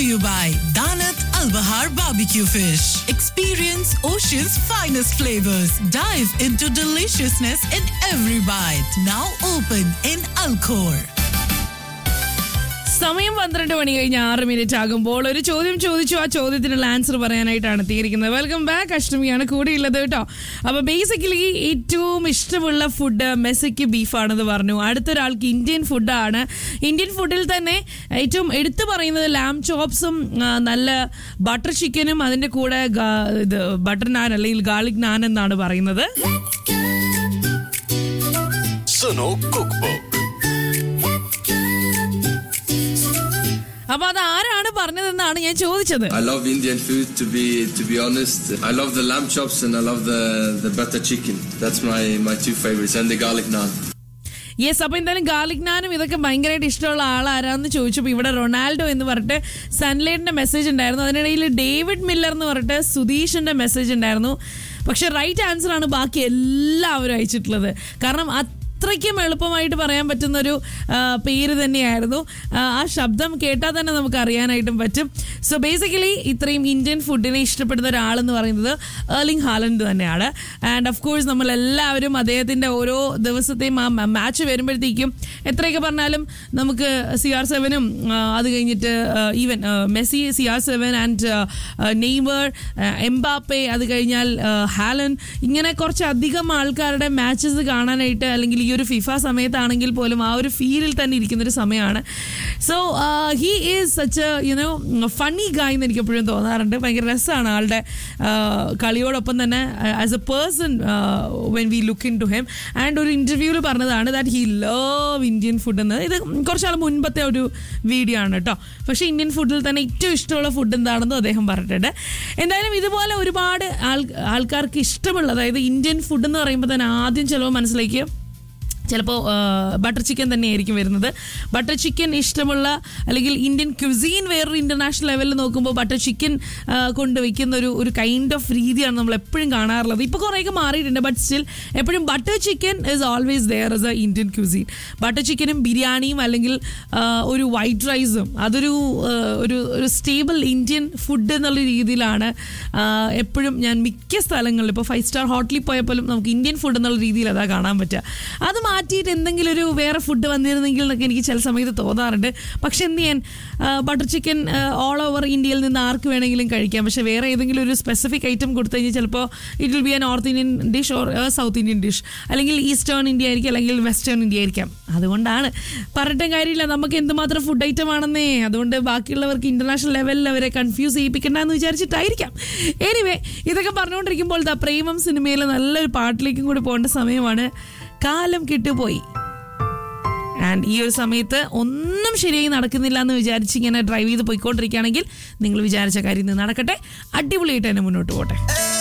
you by Danat Al Bahar Barbecue Fish. Experience Ocean's finest flavors. Dive into deliciousness in every bite. Now open in Alcor. സമയം പന്ത്രണ്ട് മണി കഴിഞ്ഞ് ആറ് minute ആകുമ്പോൾ ഒരു ചോദ്യം ചോദിച്ചു ആ ചോദ്യത്തിനുള്ള ആൻസർ പറയാനായിട്ടാണ് എത്തിയിരിക്കുന്നത് വെൽക്കം ബാക്ക് അഷ്ടമിയാണ് കൂടെയുള്ളത് കേട്ടോ അപ്പൊ ബേസിക്കലി ഏറ്റവും ഇഷ്ടമുള്ള ഫുഡ് മെസ്സിക്ക് ബീഫാണെന്ന് പറഞ്ഞു അടുത്തൊരാൾക്ക് ഇന്ത്യൻ ഫുഡാണ് ഇന്ത്യൻ ഫുഡിൽ തന്നെ ഏറ്റവും എടുത്തു പറയുന്നത് ലാം ചോപ്സും നല്ല ബട്ടർ ചിക്കനും അതിന്റെ കൂടെ ഗാ- ഇത് ബട്ടർ നാൻ അല്ലെങ്കിൽ ഗാർലിക് നാൻ എന്നാണ് പറയുന്നത് സുനോ കുക്ക് അപ്പൊ അത് ആരാണ് പറഞ്ഞതെന്നാണ് ഞാൻ ചോദിച്ചത് I love Indian food to be to be honest. I love the lamb chops and I love the the butter chicken. That's my my two favorites and the garlic naan. Yes അപ്പൊ എന്തായാലും garlic നാനും ഇതൊക്കെ ഭയങ്കരമായിട്ട് ഇഷ്ടമുള്ള ആളാരാന്ന് ചോദിച്ചപ്പോൾ ഇവിടെ Ronaldo എന്ന് പറഞ്ഞിട്ട് സൺലൈറ്റിന്റെ message ഉണ്ടായിരുന്നു അതിനിടയിൽ ഡേവിഡ് മില്ലർ എന്ന് പറഞ്ഞിട്ട് സുധീഷിന്റെ മെസ്സേജ് ഉണ്ടായിരുന്നു പക്ഷെ റൈറ്റ് ആൻസർ ആണ് ബാക്കി എല്ലാവരും അയച്ചിട്ടുള്ളത് കാരണം അത്രയ്ക്കും എളുപ്പമായിട്ട് പറയാൻ പറ്റുന്ന ഒരു ആ, പേര് തന്നെയായിരുന്നു ആ, ആ ശബ്ദം കേട്ടാൽ തന്നെ നമുക്ക് അറിയാനായിട്ടും പറ്റും സോ ബേസിക്കലി ഇത്രയും ഇന്ത്യൻ ഫുഡിനെ ഇഷ്ടപ്പെടുന്ന ഒരാളെന്ന് പറയുന്നത് ഏർലിംഗ് ഹാലൻഡ് തന്നെയാണ് ആൻഡ് ഓഫ് കോഴ്സ് നമ്മൾ എല്ലാവരും അദ്ദേഹത്തിന്റെ ഓരോ ദിവസത്തെയും ആ മാച്ച് വരുമ്പോഴത്തേക്കും എത്രയൊക്കെ പറഞ്ഞാലും നമുക്ക് സി ആർ സെവനും അത് കഴിഞ്ഞിട്ട് even Messi C R seven and Neymar Mbappe അത് കഴിഞ്ഞാൽ ഹാലൻ ഇങ്ങനെ കുറച്ച് അധികം ആൾക്കാരുടെ മാച്ചസ് കാണാനായിട്ട് അല്ലെങ്കിൽ ഈ ഒരു ഫിഫ സമയത്താണെങ്കിൽ പോലും ആ ഒരു ഫീലിൽ തന്നെ ഇരിക്കുന്ന ഒരു സമയമാണ് so he is such you know funny guy എന്ന് എനിക്ക് എപ്പോഴും തോന്നാറുണ്ട് ഭയങ്കര രസമാണ് ആളുടെ ആ, കളിയോടൊപ്പം തന്നെ as a person when we look into him and ആൻഡ് ഒരു ഇന്റർവ്യൂവിൽ പറഞ്ഞതാണ് that he love Indian food എന്ന് ഇത് കുറച്ചാൾ മുൻപത്തെ ഒരു വീഡിയോ ആണ് കേട്ടോ പക്ഷേ ഇന്ത്യൻ ഫുഡിൽ തന്നെ ഏറ്റവും ഇഷ്ടമുള്ള ഫുഡ് എന്താണെന്നും അദ്ദേഹം പറഞ്ഞിട്ടുണ്ട് എന്തായാലും ഇതുപോലെ ഒരുപാട് ആൾ ആൾക്കാർക്ക് ഇഷ്ടമുള്ള അതായത് ഇന്ത്യൻ ഫുഡ് എന്ന് പറയുമ്പോൾ തന്നെ ആദ്യം ചിലപ്പോൾ മനസ്സിലേക്ക് ചിലപ്പോൾ ബട്ടർ ചിക്കൻ തന്നെയായിരിക്കും വരുന്നത് ബട്ടർ ചിക്കൻ ഇഷ്ടമുള്ള അല്ലെങ്കിൽ ഇന്ത്യൻ ക്യുസീൻ വേറൊരു ഇന്റർനാഷണൽ ലെവലിൽ നോക്കുമ്പോൾ ബട്ടർ ചിക്കൻ കൊണ്ട് വെക്കുന്ന ഒരു ഒരു കൈൻഡ് ഓഫ് രീതിയാണ് നമ്മൾ എപ്പോഴും കാണാറുള്ളത് ഇപ്പോൾ കുറേയൊക്കെ മാറിയിട്ടുണ്ട് ബട്ട് സ്റ്റിൽ എപ്പോഴും butter chicken is always there as a Indian cuisine ബട്ടർ ചിക്കനും ബിരിയാണിയും അല്ലെങ്കിൽ ആ, ഒരു വൈറ്റ് റൈസും അതൊരു ആ, ഒരു ഒരു സ്റ്റേബിൾ ഇന്ത്യൻ ഫുഡ് എന്നുള്ള രീതിയിലാണ് ആ, എപ്പോഴും ഞാൻ മിക്ക സ്ഥലങ്ങളിലും ഇപ്പോൾ ഫൈവ് സ്റ്റാർ ഹോട്ടലിൽ പോയപ്പോഴും നമുക്ക് ഇന്ത്യൻ ഫുഡ് എന്നുള്ള രീതിയിൽ അതാ കാണാൻ പറ്റുക അത് മാറ്റിയിട്ട് എന്തെങ്കിലും ഒരു വേറെ ഫുഡ് വന്നിരുന്നെങ്കിൽ എന്നൊക്കെ എനിക്ക് ചില സമയത്ത് തോന്നാറുണ്ട് പക്ഷെ എന്ത് ചെയ്യാൻ ബട്ടർ ചിക്കൻ ഓൾ ഓവർ ഇന്ത്യയിൽ നിന്ന് ആർക്ക് വേണമെങ്കിലും കഴിക്കാം പക്ഷെ വേറെ ഏതെങ്കിലും ഒരു സ്പെസിഫിക് ഐറ്റം കൊടുത്തു കഴിഞ്ഞാൽ ചിലപ്പോൾ it will be a north Indian dish or south Indian dish അല്ലെങ്കിൽ ഈസ്റ്റേൺ ഇന്ത്യ ആയിരിക്കും അല്ലെങ്കിൽ വെസ്റ്റേൺ ഇന്ത്യ ആയിരിക്കാം അതുകൊണ്ടാണ് പറഞ്ഞിട്ടും കാര്യമില്ല നമുക്ക് എന്തുമാത്രം ഫുഡ് ഐറ്റം ആണെന്നേ അതുകൊണ്ട് ബാക്കിയുള്ളവർക്ക് ഇന്റർനാഷണൽ ലെവലിൽ അവരെ കൺഫ്യൂസ് ചെയ്യിപ്പിക്കണ്ട എന്ന് വിചാരിച്ചിട്ടായിരിക്കാം എനിവേ ഇതൊക്കെ പറഞ്ഞുകൊണ്ടിരിക്കുമ്പോൾ ദാ പ്രേമം സിനിമയിലെ നല്ലൊരു പാട്ടിലേക്കും കൂടി പോകേണ്ട സമയമാണ് കാലം കിട്ടുപോയി ആൻഡ് ഈ ഒരു സമയത്ത് ഒന്നും ശരിയായി നടക്കുന്നില്ല എന്ന് വിചാരിച്ച് ഇങ്ങനെ ഡ്രൈവ് ചെയ്ത് പോയിക്കൊണ്ടിരിക്കുകയാണെങ്കിൽ നിങ്ങൾ വിചാരിച്ച കാര്യം ഇത് നടക്കട്ടെ അടിപൊളിയായിട്ട് തന്നെ മുന്നോട്ട് പോട്ടെ